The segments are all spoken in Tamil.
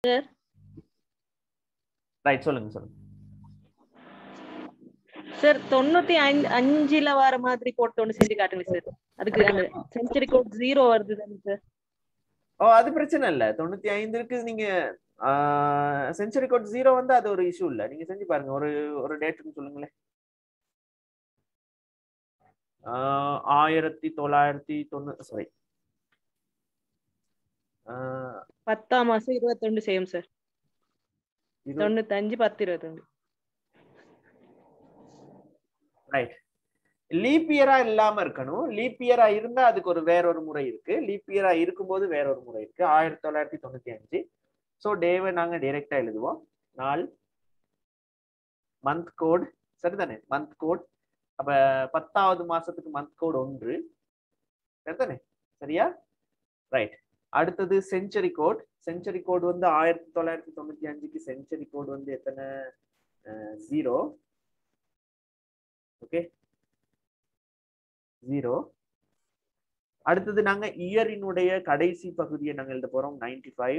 சார் ரைட் சொல்லுங்க சொல்லுங்க சார் தொண்ணூத்தி ஐந்து அஞ்சுல வர மாதிரி போட்டு ஒண்ணு செஞ்சு காட்டுங்க சார் அதுக்கு அந்த செஞ்சுரி கோட் ஜீரோ வருது தானே சார் ஓ அது பிரச்சனை இல்ல தொண்ணூத்தி ஐந்து இருக்கு நீங்க செஞ்சுரி கோட் ஜீரோ வந்து அது ஒரு இஷ்யூ இல்ல நீங்க செஞ்சு பாருங்க ஒரு ஒரு டேட்டுன்னு சொல்லுங்களேன் ஆஹ் ஆயிரத்தி தொள்ளாயிரத்தி தொண்ணூறு சாரி பத்தாம் மாசம் இருபத்தொண்டு செய்யும் சார் தொண்ணூத்தஞ்சு பத்து இருபத்தொண்டு ரைட் லீப் இயரா இல்லாம இருக்கணும் லீப் இயரா இருந்தா அதுக்கு ஒரு வேற ஒரு முறை இருக்கு லீப் இயரா இருக்கும்போது வேற ஒரு முறை இருக்கு ஆயிரத்தி தொள்ளாயிரத்தி தொண்ணூத்தி அஞ்சு ஸோ டேவை நாங்க டைரக்டா எழுதுவோம் நாள் மந்த் கோட் சரிதானே மந்த் கோட் அப்ப பத்தாவது மாசத்துக்கு மந்த் கோட் ஒன்று சரிதானே சரியா ரைட் அடுத்தது செஞ்சுரி கோட் செஞ்சுரி கோட் வந்து ஆயிரத்தி தொள்ளாயிரத்தி தொண்ணூத்தி அஞ்சுக்கு செஞ்சுரி கோட் வந்து எத்தனை ஜீரோ ஓகே ஜீரோ அடுத்தது நாங்க இயரினுடைய கடைசி பகுதியை நாங்க எழுத போறோம் நைன்டி ஃபைவ்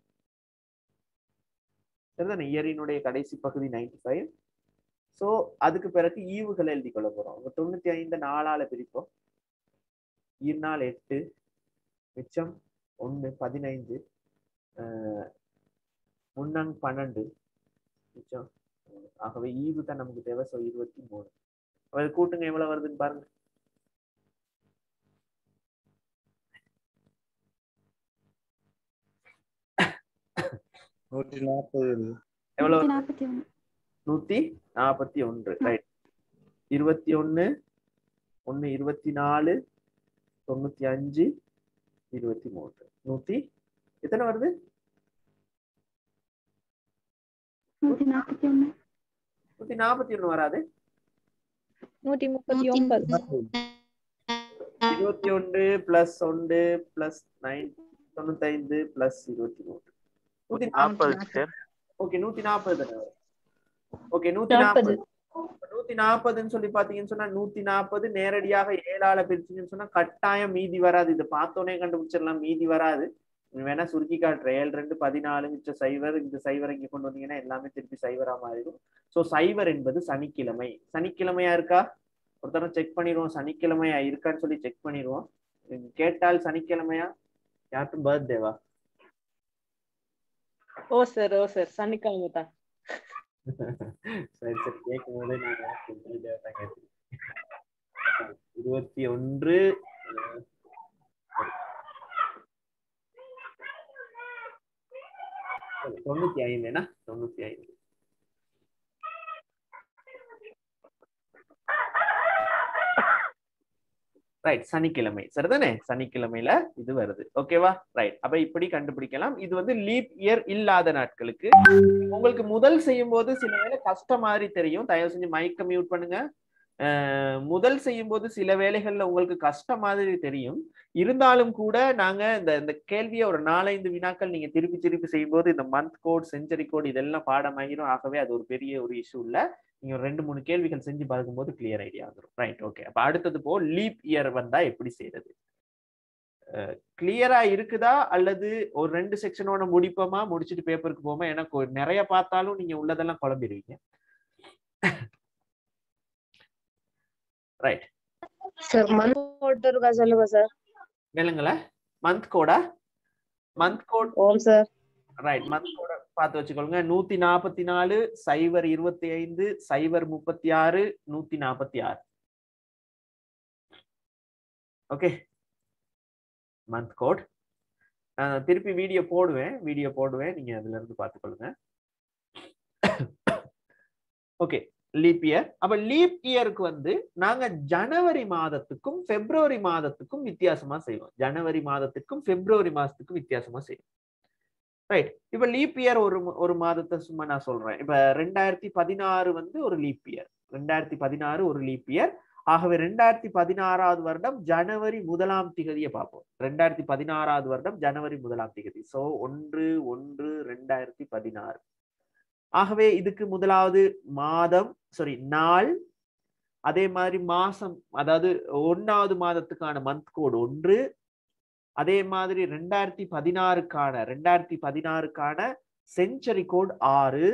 சரிதானே இயரினுடைய கடைசி பகுதி நைன்டி ஃபைவ் ஸோ அதுக்கு பிறகு ஈவுகளை எழுதி கொள்ள போறோம் உங்க தொண்ணூத்தி ஐந்து நாலால பிரிப்போம் ஈர்நாள் எட்டு மிச்சம் ஒன்று பதினைந்து முன்னங் பன்னெண்டு மிச்சம் ஆகவே ஈவு தான் நமக்கு தேவை ஸோ இருபத்தி மூணு அது கூட்டுங்க எவ்வளவு வருதுன்னு பாருங்க நூற்றி நாற்பது எவ்வளவு நாற்பத்தி ஒன்று நூத்தி நாற்பத்தி ஒன்று ரைட் இருபத்தி ஒன்னு ஒன்னு இருபத்தி நாலு தொண்ணூத்தி அஞ்சு இருபத்தி மூன்று நூத்தி எத்தனை வருது நூற்றி நாற்பத்தி ஒன்று நூத்தி நாற்பத்தி ஒண்ணு வராது நூத்தி முப்பத்தி ஒன்பது இருபத்தி ஒன்று பிளஸ் ஒன்று பிளஸ் நைன் தொண்ணூத்தைந்து பிளஸ் இருபத்தி மூன்று நூத்தி நாற்பது சார் ஓகே நூத்தி நாற்பது தானே ஓகே நூத்தி நாற்பது நூத்தி நாற்பதுன்னு சொல்லி பாத்தீங்கன்னு சொன்னா நூத்தி நாற்பது நேரடியாக ஏழால பிரிச்சீங்கன்னு சொன்னா கட்டாயம் மீதி வராது இது பார்த்தோன்னே கண்டுபிடிச்சிடலாம் மீதி வராது நீ வேணா சுருக்கி காட்டுறேன் ஏழு ரெண்டு பதினாலு மிச்ச சைவர் இந்த சைவர் இங்க கொண்டு வந்தீங்கன்னா எல்லாமே திருப்பி சைவரா மாறிடும் சோ சைவர் என்பது சனிக்கிழமை சனிக்கிழமையா இருக்கா ஒரு தரம் செக் பண்ணிடுவோம் சனிக்கிழமையா இருக்கான்னு சொல்லி செக் பண்ணிடுவோம் கேட்டால் சனிக்கிழமையா யாருக்கும் பர்த்டேவா ஓ சார் ஓ சார் சனிக்கிழமை தான் சரி சரி கேட்கும் போதே நான் கேட்டேன் இருபத்தி ஒன்று தொண்ணூத்தி ஐந்து என்ன தொண்ணூத்தி ஐந்து ரைட் சனிக்கிழமை சரிதானே சனிக்கிழமையில இது வருது ஓகேவா ரைட் அப்ப இப்படி கண்டுபிடிக்கலாம் இது வந்து லீப் இயர் இல்லாத நாட்களுக்கு உங்களுக்கு முதல் செய்யும் போது சில வேளை கஷ்டம் மாதிரி தெரியும் தயவு செஞ்சு மைக்க மியூட் பண்ணுங்க முதல் செய்யும் போது சில வேலைகள்ல உங்களுக்கு கஷ்டம் மாதிரி தெரியும் இருந்தாலும் கூட நாங்க இந்த இந்த கேள்வியை ஒரு நாலஞ்சு வினாக்கள் நீங்க திருப்பி திருப்பி செய்யும் போது இந்த மந்த் கோட் செஞ்சுரி கோட் இதெல்லாம் பாடமாகிரும் ஆகவே அது ஒரு பெரிய ஒரு இஷ்யூ இல்ல நீங்க ஒரு ரெண்டு மூணு கேள்விகள் செஞ்சு பார்க்கும்போது கிளியர் ஐடியா வந்துடும் ரைட் ஓகே அப்ப அடுத்தது போ லீப் இயர் வந்தா எப்படி செய்யறது கிளியரா இருக்குதா அல்லது ஒரு ரெண்டு செக்ஷனோட முடிப்போமா முடிச்சுட்டு பேப்பருக்கு போமா எனக்கு நிறைய பார்த்தாலும் நீங்க உள்ளதெல்லாம் குழம்பிடுவீங்க ரைட் சார் மந்த் கோட் இருக்கா சொல்லுங்க சார் இல்லைங்களா மந்த் கோடா மந்த் கோட் ஓம் சார் ரைட் மந்த் கோட பார்த்து வச்சுக்கோங்க நூத்தி நாற்பத்தி நாலு சைபர் இருபத்தி ஐந்து சைபர் முப்பத்தி ஆறு நூத்தி நாற்பத்தி ஆறு ஓகே மந்த் கோட் நான் திருப்பி வீடியோ போடுவேன் வீடியோ போடுவேன் நீங்க அதுல இருந்து பார்த்துக்கொள்ளுங்க ஓகே லீப் இயர் அப்ப லீப் இயருக்கு வந்து நாங்க ஜனவரி மாதத்துக்கும் பிப்ரவரி மாதத்துக்கும் வித்தியாசமா செய்வோம் ஜனவரி மாதத்துக்கும் பிப்ரவரி மாதத்துக்கும் வித்தியாசமா செய்வோம் ரைட் இப்ப லீப் இயர் ஒரு ஒரு மாதத்தை சும்மா நான் சொல்றேன் இப்ப ரெண்டாயிரத்தி பதினாறு வந்து ஒரு லீப் இயர் ரெண்டாயிரத்தி பதினாறு ஒரு லீப் இயர் ஆகவே ரெண்டாயிரத்தி பதினாறாவது வருடம் ஜனவரி முதலாம் திகதியை பார்ப்போம் ரெண்டாயிரத்தி பதினாறாவது வருடம் ஜனவரி முதலாம் திகதி சோ ஒன்று ஒன்று ரெண்டாயிரத்தி பதினாறு ஆகவே இதுக்கு முதலாவது மாதம் சாரி நாள் அதே மாதிரி மாசம் அதாவது ஒன்னாவது மாதத்துக்கான மந்த் கோடு ஒன்று அதே மாதிரி ரெண்டாயிரத்தி பதினாறுக்கான ரெண்டாயிரத்தி பதினாறுக்கான செஞ்சுரி கோட் ஆறு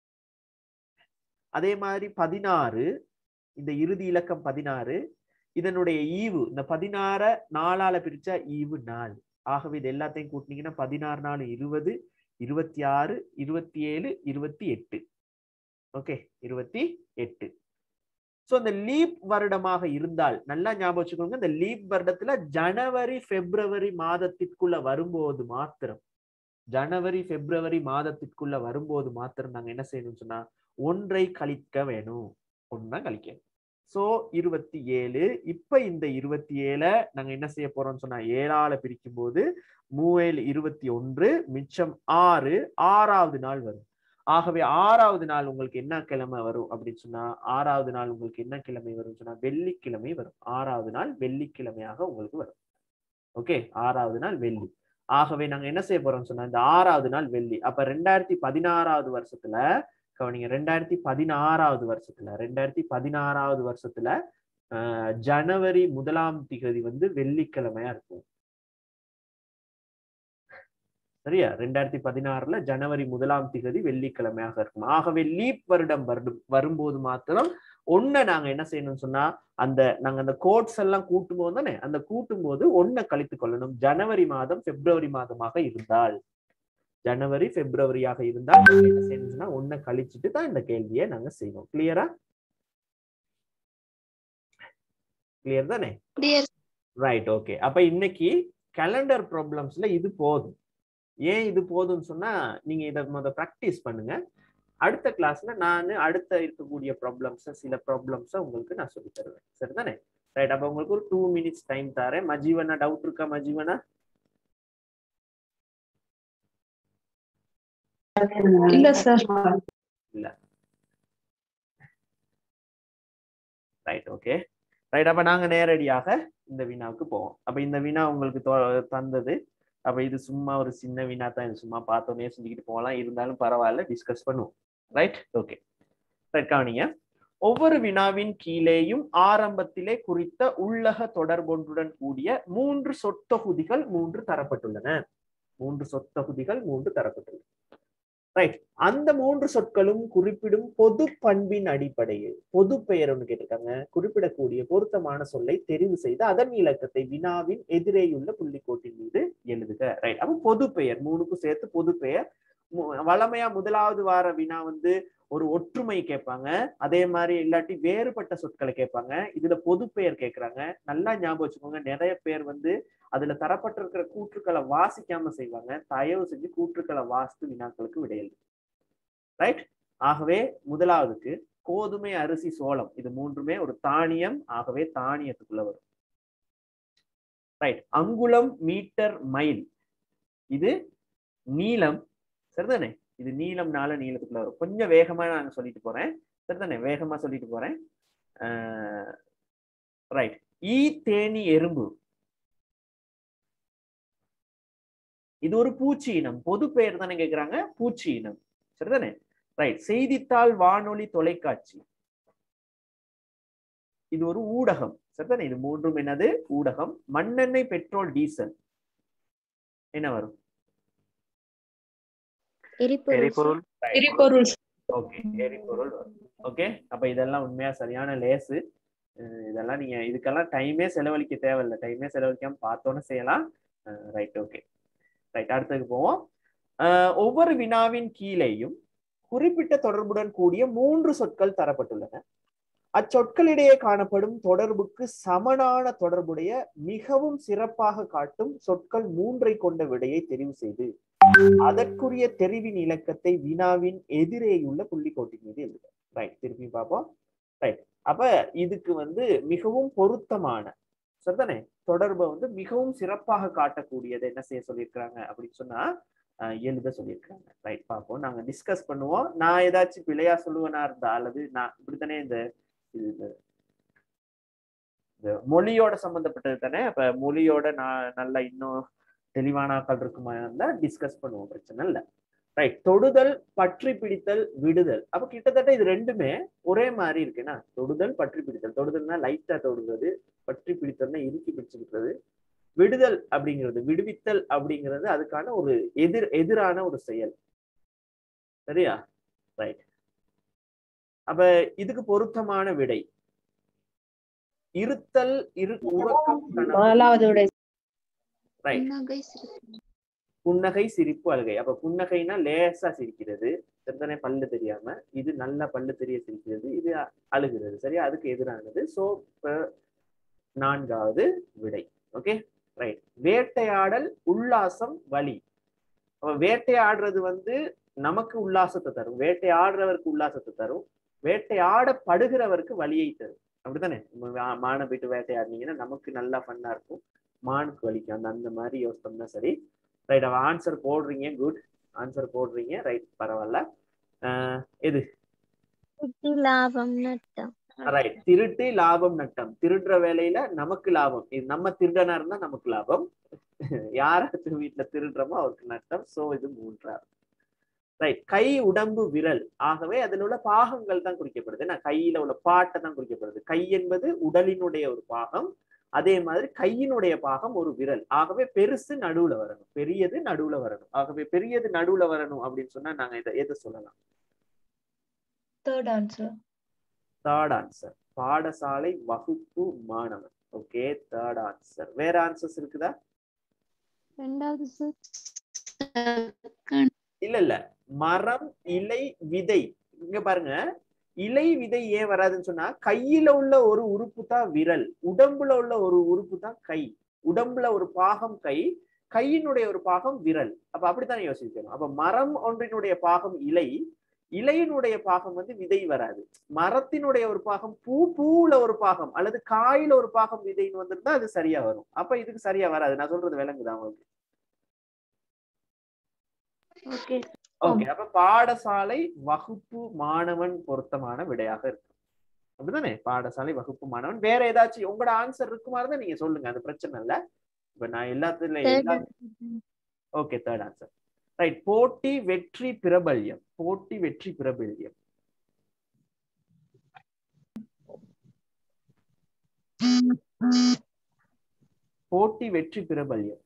அதே மாதிரி பதினாறு இந்த இறுதி இலக்கம் பதினாறு இதனுடைய ஈவு இந்த பதினாற நாலால பிரிச்சா ஈவு நாலு ஆகவே இது எல்லாத்தையும் கூட்டினீங்கன்னா பதினாறு நாலு இருபது இருபத்தி ஆறு இருபத்தி ஏழு இருபத்தி எட்டு ஓகே இருபத்தி எட்டு சோ இந்த லீப் வருடமாக இருந்தால் நல்லா ஞாபகம் வச்சுக்கோங்க இந்த லீப் வருடத்துல ஜனவரி பிப்ரவரி மாதத்திற்குள்ள வரும்போது மாத்திரம் ஜனவரி பிப்ரவரி மாதத்திற்குள்ள வரும்போது மாத்திரம் நாங்க என்ன செய்யணும்னு சொன்னா ஒன்றை கழிக்க வேணும் ஒன்னா கழிக்கணும் சோ இருபத்தி ஏழு இப்ப இந்த இருபத்தி ஏழை நாங்க என்ன செய்ய போறோம்னு சொன்னா ஏழால பிரிக்கும் போது மூவேழு இருபத்தி ஒன்று மிச்சம் ஆறு ஆறாவது நாள் வரும் ஆகவே ஆறாவது நாள் உங்களுக்கு என்ன கிழமை வரும் அப்படின்னு சொன்னா ஆறாவது நாள் உங்களுக்கு என்ன கிழமை வரும் சொன்னா வெள்ளிக்கிழமை வரும் ஆறாவது நாள் வெள்ளிக்கிழமையாக உங்களுக்கு வரும் ஓகே ஆறாவது நாள் வெள்ளி ஆகவே நாங்க என்ன செய்ய போறோம்னு சொன்னா இந்த ஆறாவது நாள் வெள்ளி அப்ப ரெண்டாயிரத்தி பதினாறாவது வருஷத்துல கவனிங்க ரெண்டாயிரத்தி பதினாறாவது வருஷத்துல ரெண்டாயிரத்தி பதினாறாவது வருஷத்துல ஆஹ் ஜனவரி முதலாம் திகதி வந்து வெள்ளிக்கிழமையா இருக்கும் சரியா ரெண்டாயிரத்தி பதினாறுல ஜனவரி முதலாம் திகதி வெள்ளிக்கிழமையாக இருக்கும் ஆகவே லீப் வருடம் வருடம் வரும்போது மாத்திரம் ஒன்ன நாங்க என்ன செய்யணும்னு சொன்னா அந்த நாங்க அந்த கோட்ஸ் எல்லாம் கூட்டும் போது தானே அந்த கூட்டும் போது ஒன்ன கழித்துக் கொள்ளணும் ஜனவரி மாதம் பிப்ரவரி மாதமாக இருந்தால் ஜனவரி பிப்ரவரியாக இருந்தால் நாங்க என்ன செய்யணும்னா ஒன்ன கழிச்சுட்டு தான் இந்த கேள்வியை நாங்க செய்வோம் கிளியரா கிளியர் தானே ரைட் ஓகே அப்ப இன்னைக்கு கேலண்டர் ப்ராப்ளம்ஸ்ல இது போதும் ஏன் இது போதும்னு சொன்னா நீங்க இதை முத ப்ராக்டிஸ் பண்ணுங்க அடுத்த கிளாஸ்ல நான் அடுத்த இருக்கக்கூடிய ப்ராப்ளம்ஸ் சில ப்ராப்ளம்ஸ் உங்களுக்கு நான் சொல்லி தருவேன் சரிதானே ரைட் அப்ப உங்களுக்கு ஒரு டூ மினிட்ஸ் டைம் தரேன் மஜீவனா டவுட் இருக்கா மஜீவனா இல்ல சார் ரைட் ஓகே ரைட் அப்ப நாங்க நேரடியாக இந்த வினாவுக்கு போவோம் அப்ப இந்த வினா உங்களுக்கு தொ- தந்தது அப்ப இது சும்மா ஒரு சின்ன வினா தான் இது சும்மா பார்த்தோன்னே செஞ்சுக்கிட்டு போகலாம் இருந்தாலும் பரவாயில்ல டிஸ்கஸ் பண்ணுவோம் ரைட் ஓகே ரைட் கவனிங்க ஒவ்வொரு வினாவின் கீழேயும் ஆரம்பத்திலே குறித்த உள்ளக தொடர்பொன்றுடன் கூடிய மூன்று சொத்தொகுதிகள் மூன்று தரப்பட்டுள்ளன மூன்று சொத்தொகுதிகள் மூன்று தரப்பட்டுள்ளன ரைட் அந்த மூன்று சொற்களும் குறிப்பிடும் பொது பண்பின் அடிப்படையில் பொது பெயர் ஒன்று கேட்டிருக்காங்க குறிப்பிடக்கூடிய பொருத்தமான சொல்லை தெரிவு செய்து அதன் இலக்கத்தை வினாவின் எதிரேயுள்ள புள்ளிக்கோட்டின் மீது எழுதுக ரைட் அப்ப பொது பெயர் மூணுக்கும் சேர்த்து பொது பெயர் மு- வளமையா முதலாவது வார வினா வந்து ஒரு ஒற்றுமை கேட்பாங்க அதே மாதிரி இல்லாட்டி வேறுபட்ட சொற்களை கேட்பாங்க இதுல பொது பெயர் கேட்கறாங்க நல்லா ஞாபகம் வச்சுக்கோங்க நிறைய பேர் வந்து அதுல தரப்பட்டிருக்கிற கூற்றுக்களை வாசிக்காம செய்வாங்க தயவு செஞ்சு கூற்றுக்களை வாசித்து வினாக்களுக்கு விடையல் ரைட் ஆகவே முதலாவதுக்கு கோதுமை அரிசி சோளம் இது மூன்றுமே ஒரு தானியம் ஆகவே தானியத்துக்குள்ள வரும் ரைட் அங்குலம் மீட்டர் மைல் இது நீளம் சரிதானே இது நீளம்னால நீளத்துக்குள்ள வரும் கொஞ்சம் வேகமா நான் சொல்லிட்டு போறேன் சரிதானே வேகமா சொல்லிட்டு போறேன் ரைட் ஈ தேனி எறும்பு இது ஒரு பூச்சி இனம் பொது பெயர் தானே கேக்குறாங்க பூச்சி இனம் சரிதானே ரைட் செய்தித்தாள் வானொலி தொலைக்காட்சி இது ஒரு ஊடகம் சரிதானே இது மூன்றும் என்னது ஊடகம் மண்ணெண்ணெய் பெட்ரோல் டீசல் என்ன வரும் எரிபொருள் எரிபொருள் ஓகே எரிபொருள் ஓகே அப்ப இதெல்லாம் உண்மையா சரியான லேசு அஹ் இதெல்லாம் நீங்க இதுக்கெல்லாம் டைமே செலவழிக்க தேவையில்லை டைமே செலவழிக்காம பார்த்தோன்னு செய்யலாம் ரைட் ஓகே ரைட் அடுத்ததுக்கு போவோம் அஹ் ஒவ்வொரு வினாவின் கீழேயும் குறிப்பிட்ட தொடர்புடன் கூடிய மூன்று சொற்கள் தரப்பட்டுள்ளன அச்சொற்களிடையே காணப்படும் தொடர்புக்கு சமனான தொடர்புடைய மிகவும் சிறப்பாக காட்டும் சொற்கள் மூன்றை கொண்ட விடையை தெரிவு செய்து அதற்குரிய தெரிவின் இலக்கத்தை வினாவின் எதிரேயுள்ள புள்ளிக்கோட்டின் மீது எழுதுக ரைட் திருப்பி பார்ப்போம் ரைட் அப்ப இதுக்கு வந்து மிகவும் பொருத்தமான சரிதானே தொடர்பை வந்து மிகவும் சிறப்பாக காட்டக்கூடியதை என்ன செய்ய சொல்லியிருக்கிறாங்க அப்படின்னு சொன்னா அஹ், எழுத சொல்லியிருக்கிறாங்க ரைட் பார்ப்போம் நாங்க டிஸ்கஸ் பண்ணுவோம் நான் ஏதாச்சும் பிழையா சொல்லுவேனா இருந்தா அல்லது நான் இப்படித்தானே இந்த இது இந்த- இந்த மொழியோட சம்பந்தப்பட்டது தானே அப்ப மொழியோட நான் நல்லா இன்னும் தெளிவான ஆக்கள் இருக்குமா இருந்தா டிஸ்கஸ் பண்ணுவோம் பிரச்சனை இல்ல ரைட் தொடுதல் பற்றி பிடித்தல் விடுதல் அப்ப கிட்டத்தட்ட இது ரெண்டுமே ஒரே மாதிரி இருக்குன்னா தொடுதல் பற்றி பிடித்தல் தொடுதல்னா லைட்டா தொடுறது பற்றி பிடித்தல்னா இறுக்கி பிடிச்சிருக்கிறது விடுதல் அப்படிங்கிறது விடுவித்தல் அப்படிங்கிறது அதுக்கான ஒரு எதிர் எதிரான ஒரு செயல் சரியா ரைட் அப்ப இதுக்கு பொருத்தமான விடை இருத்தல் இரு உறக்கம் கனவு நாலாவது விடை ரைட் புன்னகை சிரிப்பு புன்னகை சிரிப்பு அழுகை அப்ப புன்னகைனா லேசா சிரிக்கிறது சரிதானே பல்லு தெரியாம இது நல்ல பல்லு தெரிய சிரிக்கிறது இது அ- அழுகிறது சரியா அதுக்கு எதிரானது சோ நான்காவது விடை ஓகே ரைட் வேட்டையாடல் உல்லாசம் வலி அப்ப வேட்டையாடுறது வந்து நமக்கு உல்லாசத்தை தரும் வேட்டையாடுறவருக்கு உல்லாசத்தை தரும் வேட்டையாடப்படுகிறவருக்கு வலியை தரும் அப்படித்தானே நம்ம மா- மானை போயிட்டு வேட்டையாடினீங்கன்னா நமக்கு நல்லா ஃபன்னா இருக்கும் மானுக்கு வலிக்கும் அந்த அந்த மாதிரி யோசித்தோம்னா சரி ரைட் அவ ஆன்சர் போடுறீங்க குட் ஆன்சர் போடுறீங்க ரைட் பரவாயில்ல அஹ் எது சுத்தி லாபம் நட்டம் ரைட் திருட்டு லாபம் நட்டம் திருடுற வேலையில நமக்கு லாபம் இது நம்ம திருடனா இருந்தா நமக்கு லாபம் யார வீட்டுல திருடுறோமோ அவருக்கு நட்டம் சோ இது மூன்றாவது ரைட் கை உடம்பு விரல் ஆகவே அதில் உள்ள பாகங்கள் தான் குறிக்கப்படுது ஏன்னா கையில உள்ள பாட்டை தான் குறிக்கப்படுது கை என்பது உடலினுடைய ஒரு பாகம் அதே மாதிரி கையினுடைய பாகம் ஒரு விரல் ஆகவே பெருசு நடுவுல வரணும் பெரியது நடுவுல வரணும் ஆகவே பெரியது நடுவுல வரணும் அப்படின்னு சொன்னா நாங்க இதை எதை சொல்லலாம் தேர்ட் ஆன்சர் தேர்ட் ஆன்சர் பாடசாலை வகுப்பு மாணவன் ஓகே தேர்ட் ஆன்சர் வேற ஆன்சர்ஸ் இருக்குதா ரெண்டாவது சார் இல்ல இல்ல மரம் இலை விதை இங்க பாருங்க இலை விதை ஏன் வராதுன்னு சொன்னா கையில உள்ள ஒரு உறுப்பு தான் விரல் உடம்புல உள்ள ஒரு உறுப்பு தான் கை உடம்புல ஒரு பாகம் கை கையினுடைய ஒரு பாகம் விரல் அப்ப அப்படித்தான் யோசிக்கணும் அப்ப மரம் ஒன்றினுடைய பாகம் இலை இலையினுடைய பாகம் வந்து விதை வராது மரத்தினுடைய ஒரு பாகம் பூ பூவுல ஒரு பாகம் அல்லது காயில ஒரு பாகம் விதைன்னு வந்திருந்தா அது சரியா வரும் அப்ப இதுக்கு சரியா வராது நான் சொல்றது விளங்குதா உங்களுக்கு ஓகே ஓகே அப்ப பாடசாலை வகுப்பு மாணவன் பொருத்தமான விடையாக இருக்கும் அப்படிதானே பாடசாலை வகுப்பு மாணவன் வேற ஏதாச்சும் உங்களோட ஆன்சர் இருக்குமா இருந்தா நீங்க சொல்லுங்க அது பிரச்சனை இல்ல இப்ப நான் எல்லாத்துல எல்லா ஓகே தேர்ட் ஆன்சர் ரைட் போட்டி வெற்றி பிரபல்யம் போட்டி வெற்றி பிரபல்யம் போட்டி வெற்றி பிரபல்யம்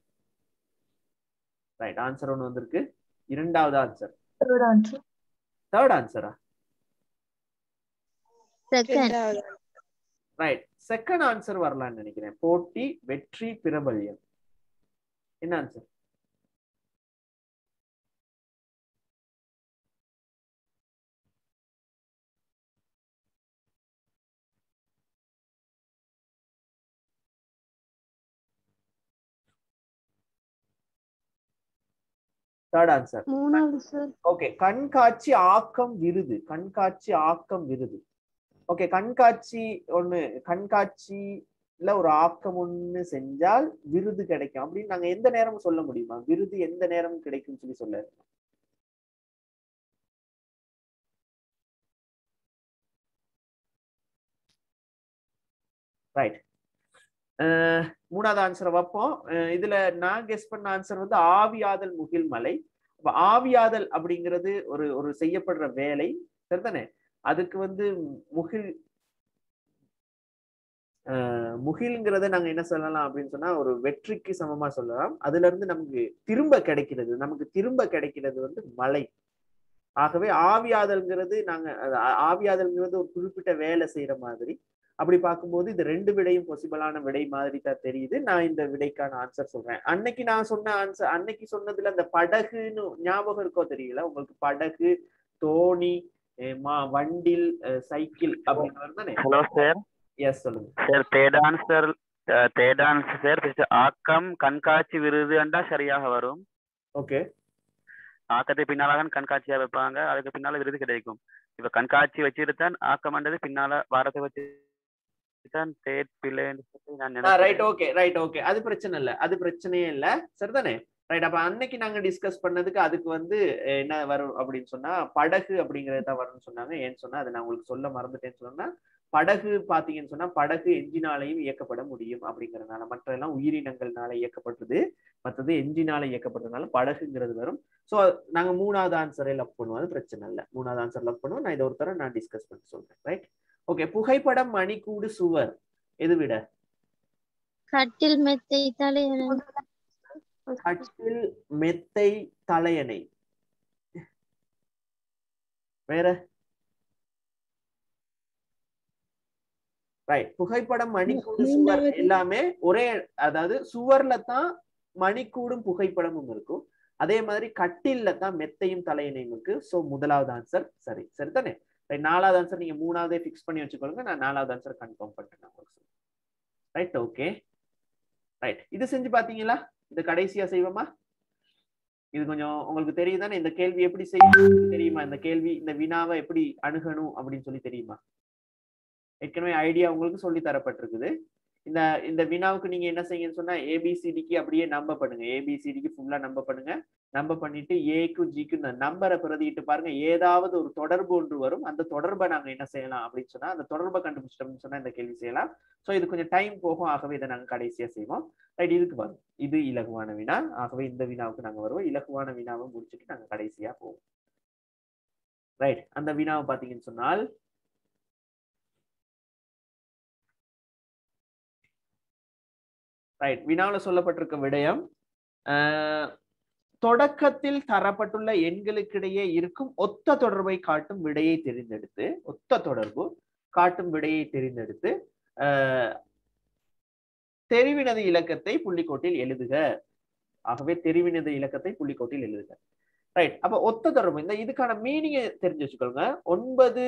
ரைட் ஆன்சர் ஒன்று வந்திருக்கு இரண்டாவது ஆன்சர் தேர்ட் ஆன்சர் தேர்ட் ஆன்சரா செகண்ட் ரைட் செகண்ட் ஆன்சர் வரலாம்னு நினைக்கிறேன் போட்டி வெற்றி பிரபல்யம் என்ன ஆன்சர் தேர்ட் ஆன்சர் மூணாவது சார் ஓகே கண்காட்சி ஆக்கம் விருது கண்காட்சி ஆக்கம் விருது ஓகே கண்காட்சி ஒண்ணு கண்காட்சில ஒரு ஆக்கம் ஒண்ணு செஞ்சால் விருது கிடைக்கும் அப்படின்னு நாங்க எந்த நேரமும் சொல்ல முடியுமா விருது எந்த நேரமும் கிடைக்கும்னு சொல்லி சொல்ல ரைட் மூணாவது ஆன்சரை வைப்போம் அஹ் இதுல நான் கெஸ் பண்ண ஆன்சர் வந்து ஆவியாதல் முகில் மலை அப்ப ஆவியாதல் அப்படிங்கிறது ஒரு ஒரு செய்யப்படுற வேலை சரிதானே அதுக்கு வந்து முகில் அஹ் முகில்ங்கிறத நாங்க என்ன சொல்லலாம் அப்படின்னு சொன்னா ஒரு வெற்றிக்கு சமமா சொல்லலாம் அதுல இருந்து நமக்கு திரும்ப கிடைக்கிறது நமக்கு திரும்ப கிடைக்கிறது வந்து மலை ஆகவே ஆவியாதல்ங்கிறது நாங்க அது ஆ- ஆவியாதல்ங்கிறது ஒரு குறிப்பிட்ட வேலை செய்யற மாதிரி அப்படி பார்க்கும்போது இது ரெண்டு விடையும் பாசிபிளான விடை மாதிரி தான் தெரியுது நான் இந்த விடைக்கான ஆன்சர் சொல்றேன் அன்னைக்கு நான் சொன்ன ஆன்சர் அன்னைக்கு சொன்னதுல அந்த படகுன்னு ஞாபகம் இருக்கோ தெரியல உங்களுக்கு படகு தோணி அஹ் மா- வண்டில் அஹ் சைக்கிள் அப்படின்னு வரும் தானே ஹலோ சார் எஸ் சொல்லுங்க sir third answer third answer sir ஆக்கம் கண்காட்சி விருது என்றா சரியாக வரும் ஓகே ஆக்கத்தை பின்னால தான் கண்காட்சியா வைப்பாங்க அதுக்கு பின்னால விருது கிடைக்கும் இப்ப கண்காட்சி வச்சுட்டு தான் ஆக்கம்ன்றது பின்னால வாரத்தை வச்சு தான் தேர்ட் பிள்ளைன்னு சொல்லி நான் ரைட் நினைக்கிறேன் ஓகே ரைட் ஓகே அது பிரச்சனை இல்ல அது பிரச்சனையே இல்ல சரிதானே ரைட் அப்ப அன்னைக்கு நாங்க டிஸ்கஸ் பண்ணதுக்கு அதுக்கு வந்து அஹ், என்ன வரும் அப்படின்னு சொன்னா படகு அப்படிங்கறது தான் வரும்னு சொன்னாங்க ஏன்னு சொன்னா அதை நான் உங்களுக்கு சொல்ல மறந்துட்டேன்னு சொன்னா படகு பாத்தீங்கன்னு சொன்னா படகு எஞ்சினாலையும் இயக்கப்பட முடியும் அப்படிங்கறதுனால மற்ற எல்லாம் உயிரினங்கள்னால இயக்கப்படுறது மற்றது எஞ்சினால இயக்கப்படுறதுனால படகுங்கிறது வரும் சோ நாங்க மூணாவது ஆன்சரை லவ் பண்ணுவோம் அது பிரச்சனை இல்ல மூணாவது ஆன்சர் லவ் பண்ணுவோம் நான் இதை ஒரு தடவை நான் டிஸ்கஸ் பண்ணி சொல்றேன் ரைட் ஓகே புகைப்படம் மணிக்கூடு சுவர் எது விட கட்டில் மெத்தை தலையணை கட்டில் மெத்தை தலையணை வேற ரைட் புகைப்படம் மணிக்கூடு சுவர் மூன்றாவது. எல்லாமே ஒரே அதாவது சுவர்ல தான் மணிக்கூடும் புகைப்படமும் இருக்கும் அதே மாதிரி கட்டில்ல தான் மெத்தையும் தலையணையும் இருக்கு சோ முதலாவது ஆன்சர் சரி சரிதானே ரைட் நாலாவது ஆன்சர் நீங்க மூணாவதே ஃபிக்ஸ் பண்ணி வச்சுக்கோங்க நான் நாலாவது ஆன்சர் கன்ஃபார்ம் பண்ணிட்டேன் உங்களுக்கு ரைட் ஓகே ரைட் இது செஞ்சு பாத்தீங்களா இது கடைசியா செய்வோமா இது கொஞ்சம் உங்களுக்கு தெரியுதானே இந்த கேள்வி எப்படி செய்யணும் தெரியுமா இந்த கேள்வி இந்த வினாவை எப்படி அணுகணும் அப்படின்னு சொல்லி தெரியுமா ஏற்கனவே ஐடியா உங்களுக்கு சொல்லி தரப்பட்டிருக்குது இந்த இந்த வினாவுக்கு நீங்க என்ன செய்யுங்கன்னு சொன்னா ஏபிசிடிக்கு அப்படியே நம்ப பண்ணுங்க ஏபிசிடிக்கு ஃபுல்லா நம்ப பண்ணுங்க நம்ப பண்ணிட்டு ஏக்கு ஜிக்கு இந்த நம்பரை பிரதிட்டு பாருங்க ஏதாவது ஒரு தொடர்பு ஒன்று வரும் அந்த தொடர்பை நாங்க என்ன செய்யலாம் அப்படின்னு சொன்னா அந்த தொடர்பை கண்டுபிடிச்சிட்டோம்னு சொன்னா இந்த கேள்வி செய்யலாம் சோ இது கொஞ்சம் டைம் போகும் ஆகவே இதை நாங்க கடைசியா செய்வோம் ரைட் இதுக்கு வரும் இது இலகுவான வினா ஆகவே இந்த வினாவுக்கு நாங்க வருவோம் இலகுவான வினாவை முடிச்சுட்டு நாங்க கடைசியா போவோம் ரைட் அந்த வினாவை பாத்தீங்கன்னு சொன்னால் ரைட் வினாவில் சொல்லப்பட்டிருக்க விடயம் ஆஹ், தொடக்கத்தில் தரப்பட்டுள்ள எண்களுக்கிடையே இருக்கும் ஒத்த தொடர்பை காட்டும் விடையை தெரிந்தெடுத்து ஒத்த தொடர்பு காட்டும் விடையை தெரிந்தெடுத்து ஆஹ், தெரிவினது இலக்கத்தை புள்ளிக்கோட்டில் எழுதுக ஆகவே தெரிவினது இலக்கத்தை புள்ளிக்கோட்டில் எழுதுக ரைட் அப்ப ஒத்த தொடர்பு இந்த இதுக்கான மீனிங்கை தெரிஞ்சு வச்சுக்கோங்க ஒன்பது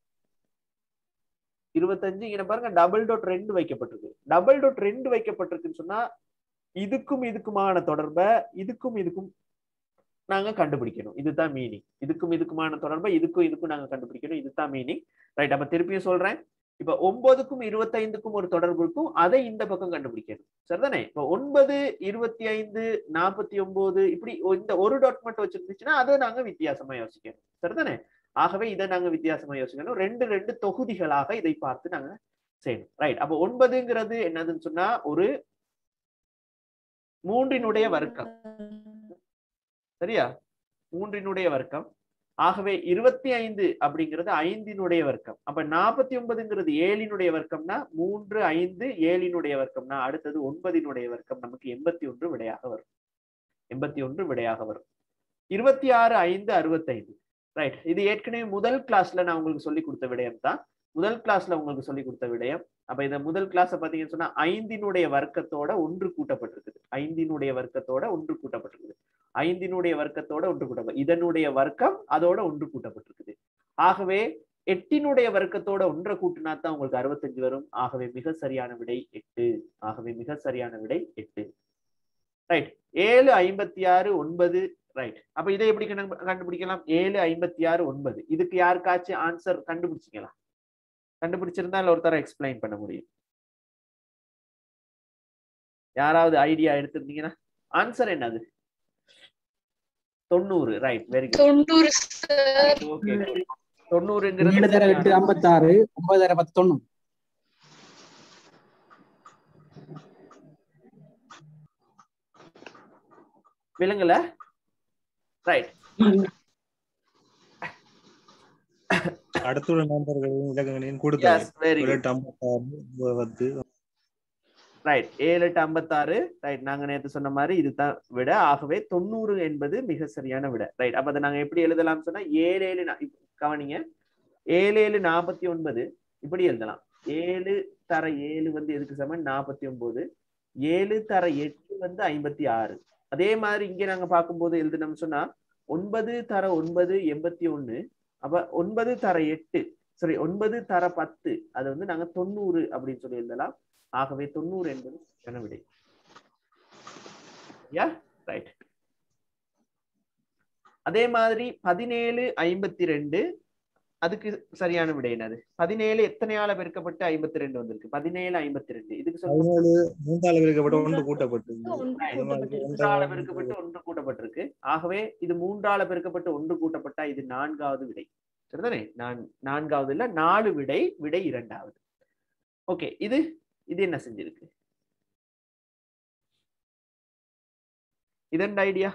இருபத்தஞ்சு இங்க பாருங்க டபுள் டாட் ரெண்டு வைக்கப்பட்டிருக்கு டபுள் டாட் ரெண்டு வைக்கப்பட்டிருக்குன்னு சொன்னா இதுக்கும் இதுக்குமான தொடர்பை இதுக்கும் இதுக்கும் நாங்க கண்டுபிடிக்கணும் இதுதான் மீனிங் இதுக்கும் இதுக்குமான தொடர்பை இதுக்கும் இதுக்கும் நாங்க கண்டுபிடிக்கணும் இதுதான் மீனிங் ரைட் அப்ப திருப்பியும் சொல்றேன் இப்ப ஒன்பதுக்கும் இருபத்தைந்துக்கும் ஒரு தொடர்பு இருக்கும் அதை இந்த பக்கம் கண்டுபிடிக்கணும் சரிதானே இப்ப ஒன்பது இருபத்தி ஐந்து நாற்பத்தி ஒன்பது இப்படி இந்த ஒரு டாட் மட்டும் வச்சிருந்துச்சுன்னா அதை நாங்க வித்தியாசமா யோசிக்கணும் சரிதானே ஆகவே இதை நாங்க வித்தியாசமா யோசிக்கணும் ரெண்டு ரெண்டு தொகுதிகளாக இதை பார்த்து நாங்க செய்யணும் ரைட் அப்ப ஒன்பதுங்கிறது என்னதுன்னு சொன்னா ஒரு மூன்றினுடைய வர்க்கம் சரியா மூன்றினுடைய வர்க்கம் ஆகவே இருபத்தி ஐந்து அப்படிங்கிறது ஐந்தினுடைய வர்க்கம் அப்ப நாற்பத்தி ஒன்பதுங்கிறது ஏழினுடைய வர்க்கம்னா மூன்று ஐந்து ஏழினுடைய வர்க்கம்னா அடுத்தது ஒன்பதினுடைய வர்க்கம் நமக்கு எண்பத்தி ஒன்று விடையாக வரும் எண்பத்தி ஒன்று விடையாக வரும் இருபத்தி ஆறு ஐந்து அறுபத்தைந்து ரைட் இது ஏற்கனவே முதல் கிளாஸ்ல நான் உங்களுக்கு சொல்லி கொடுத்த விடயம் தான் முதல் கிளாஸ்ல உங்களுக்கு சொல்லி கொடுத்த விடயம் அப்ப இந்த முதல் கிளாஸ் பாத்தீங்கன்னு சொன்னா ஐந்தினுடைய வர்க்கத்தோட ஒன்று கூட்டப்பட்டிருக்குது ஐந்தினுடைய வர்க்கத்தோட ஒன்று கூட்டப்பட்டிருக்குது ஐந்தினுடைய வர்க்கத்தோட ஒன்று கூட்டப்பட்டு இதனுடைய வர்க்கம் அதோட ஒன்று கூட்டப்பட்டிருக்குது ஆகவே எட்டினுடைய வர்க்கத்தோட ஒன்றை கூட்டினா தான் உங்களுக்கு அறுபத்தஞ்சு வரும் ஆகவே மிக சரியான விடை எட்டு ஆகவே மிக சரியான விடை எட்டு ரைட் ஏழு ஐம்பத்தி ஆறு ஒன்பது ரைட் அப்ப இதை எப்படி கண்டு- கண்டுபிடிக்கலாம் ஏழு ஐம்பத்தி ஆறு ஒன்பது இதுக்கு யாருக்காச்சும் ஆன்சர் கண்டுபிடிச்சிக்கலாம் கண்டுபிடிச்சிருந்தா இல்ல ஒருத்தர எக்ஸ்பிளைன் பண்ண முடியும் யாராவது ஐடியா எடுத்திருந்தீங்கன்னா ஆன்சர் என்னது தொண்ணூறு ரைட் வெரி குட் தொண்ணூறு சார் ஓகே ஏழு தொண்ணூறுங்கிறது தர எட்டு ஐம்பத்தாறு ஒன்பது தர பத்து தொண்ணூறு விலங்குல ரைட் அடுத்துள்ள நம்பர்களின் இலக்கங்களின் கூடுதல் எஸ் வெரி ஒரு குட் எட்டு ஐம்பத்தாறு பத்து ரைட் ஏழு எட்டு ஐம்பத்தாறு ரைட் நாங்க நேத்து சொன்ன மாதிரி இதுதான் விட ஆகவே தொண்ணூறு என்பது மிக சரியான விட ரைட் அப்ப அதை நாங்க எப்படி எழுதலாம் சொன்னா ஏழு ஏழு நா- இப்ப கவனிங்க ஏழு ஏழு நாற்பத்தி ஒன்பது இப்படி எழுதலாம் ஏழு தர ஏழு வந்து எதுக்கு சமம் நாற்பத்தி ஒன்பது ஏழு தர எட்டு வந்து ஐம்பத்தி ஆறு அதே மாதிரி இங்க நாங்க பார்க்கும்போது எழுதணும்னு சொன்னா ஒன்பது தர ஒன்பது எண்பத்தி ஒண்ணு அப்ப ஒன்பது தர எட்டு சாரி ஒன்பது தர பத்து அது வந்து நாங்க தொண்ணூறு அப்படின்னு சொல்லி எழுதலாம் ஆகவே தொண்ணூறு என்பது சரியான விடை யா ரைட் அதே மாதிரி பதினேழு ஐம்பத்தி ரெண்டு அதுக்கு சரியான விடை என்னது பதினேழு எத்தனையால பெருக்கப்பட்டு ஐம்பத்தி ரெண்டு வந்திருக்கு பதினேழு ஐம்பத்தி ரெண்டு இதுக்கு சொல்லுங்க பதினேழு மூன்றால பிரிக்கப்பட்ட ஒன்று கூட்டப்பட்டது ஒன்று இந்த மாதிரி கூட்டப்பட்டிருக்கு. மூன்றால பெருக்கப்பட்டு ஒன்று கூட்டப்பட்டிருக்கு ஆகவே இது மூன்றால பெருக்கப்பட்டு ஒன்று கூட்டப்பட்டா இது நான்காவது விடை சரிதானே நான் நான்காவது இல்ல நாலு விடை விடை இரண்டாவது ஓகே இது இது என்ன செஞ்சிருக்கு இதென்ன ஐடியா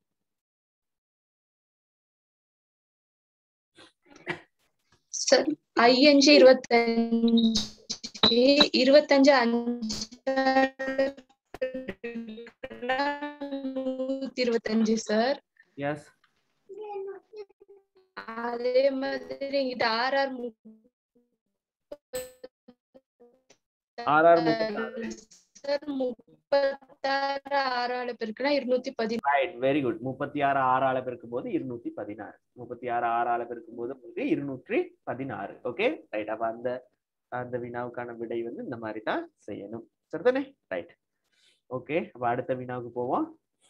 சார் ஐஎன்ஜி இருபத்தஞ்சு இருபத்தஞ்சு அஞ்சு நூத்தி இருபத்தஞ்சு சார் எஸ் அதே மாதிரி எங்கிட்ட ஆர்ஆர் ஆர்ஆர் சார் முப்பத்தாறு ஆறால பெருக்குனா இருநூத்தி பதினாறு ரைட் வெரி குட் முப்பத்தி ஆறு ஆறால பெருக்கும் போது இருநூத்தி பதினாறு முப்பத்தி ஆறு ஆறால பெருக்கும் போது உங்களுக்கு இருநூற்றி பதினாறு ஓகே ரைட் அப்ப அந்த அந்த வினாவுக்கான விடை வந்து இந்த மாதிரி தான் செய்யணும் சரிதானே ரைட் ஓகே அப்ப அடுத்த வினாவுக்கு போவோம்